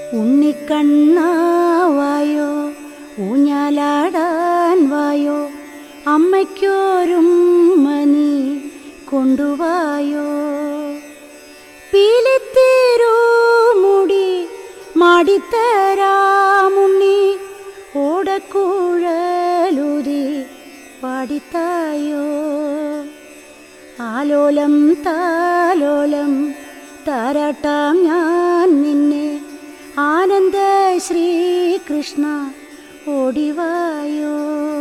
ഉണ്ണിക്കണ്ണാവായോ ഊഞ്ഞാലാടാൻ വായോ അമ്മയ്ക്കോരും മനി കൊണ്ടുവായോ പീലിത്തേരോ മുടി മാടിത്തരാമുണ്ണി ഓടക്കുഴലുതി പാടിത്തായോ ആലോലം താലോലം താരാട്ടാം ഞാൻ നിന്നെ ആനന്ദ ശ്രീകൃഷ്ണ ഓടിവായോ